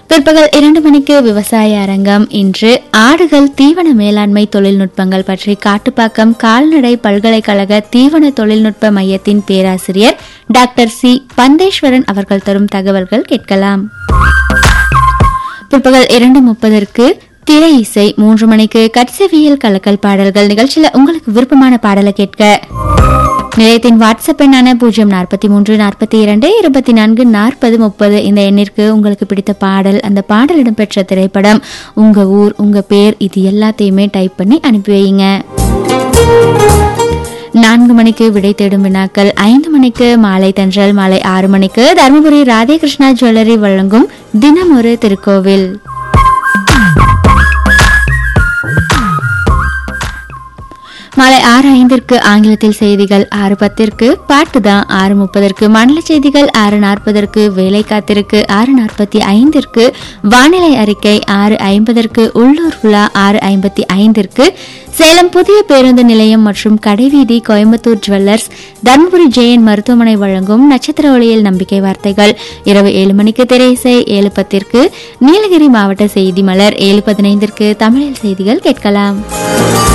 பிற்பகல் இரண்டு மணிக்கு விவசாய அரங்கம் இன்று ஆடுகள் தீவன மேலாண்மை தொழில்நுட்பங்கள் பற்றி காட்டுப்பாக்கம் கால்நடை பல்கலைக்கழக தீவன தொழில்நுட்ப மையத்தின் பேராசிரியர் டாக்டர் சி பந்தேஸ்வரன் அவர்கள் தரும் தகவல்கள் கேட்கலாம் பிற்பகல் இரண்டு முப்பதற்கு திரை இசை மூன்று மணிக்கு கட்சவியல் கலக்கல் பாடல்கள் நிகழ்ச்சியில உங்களுக்கு விருப்பமான பாடலை கேட்க நிலையத்தின் வாட்ஸ்அப் எண்ணான பூஜ்ஜியம் நாற்பத்தி மூன்று நாற்பத்தி இரண்டு இருபத்தி நான்கு நாற்பது முப்பது இந்த எண்ணிற்கு உங்களுக்கு பிடித்த பாடல் அந்த பாடல் இடம்பெற்ற திரைப்படம் உங்க ஊர் உங்க பேர் இது எல்லாத்தையுமே டைப் பண்ணி அனுப்பி வைங்க நான்கு மணிக்கு விடை தேடும் வினாக்கள் ஐந்து மணிக்கு மாலை தென்றல் மாலை ஆறு மணிக்கு தருமபுரி ராதேகிருஷ்ணா ஜுவல்லரி வழங்கும் தினம் ஒரு திருக்கோவில் மாலை ஆறு ஐந்திற்கு ஆங்கிலத்தில் செய்திகள் ஆறு பத்திற்கு பாட்டு தான் ஆறு முப்பதற்கு மண்டல செய்திகள் ஆறு நாற்பதற்கு வேலை காத்திருக்கு ஆறு நாற்பத்தி ஐந்திற்கு வானிலை அறிக்கை ஆறு ஐம்பதற்கு உள்ளூர் விழா ஆறு ஐம்பத்தி ஐந்திற்கு சேலம் புதிய பேருந்து நிலையம் மற்றும் கடைவீதி கோயம்புத்தூர் ஜுவல்லர்ஸ் தர்மபுரி ஜெயன் மருத்துவமனை வழங்கும் நட்சத்திர ஒளியில் நம்பிக்கை வார்த்தைகள் இரவு ஏழு மணிக்கு திரைசை ஏழு பத்திற்கு நீலகிரி மாவட்ட செய்தி மலர் ஏழு பதினைந்திற்கு தமிழில் செய்திகள் கேட்கலாம்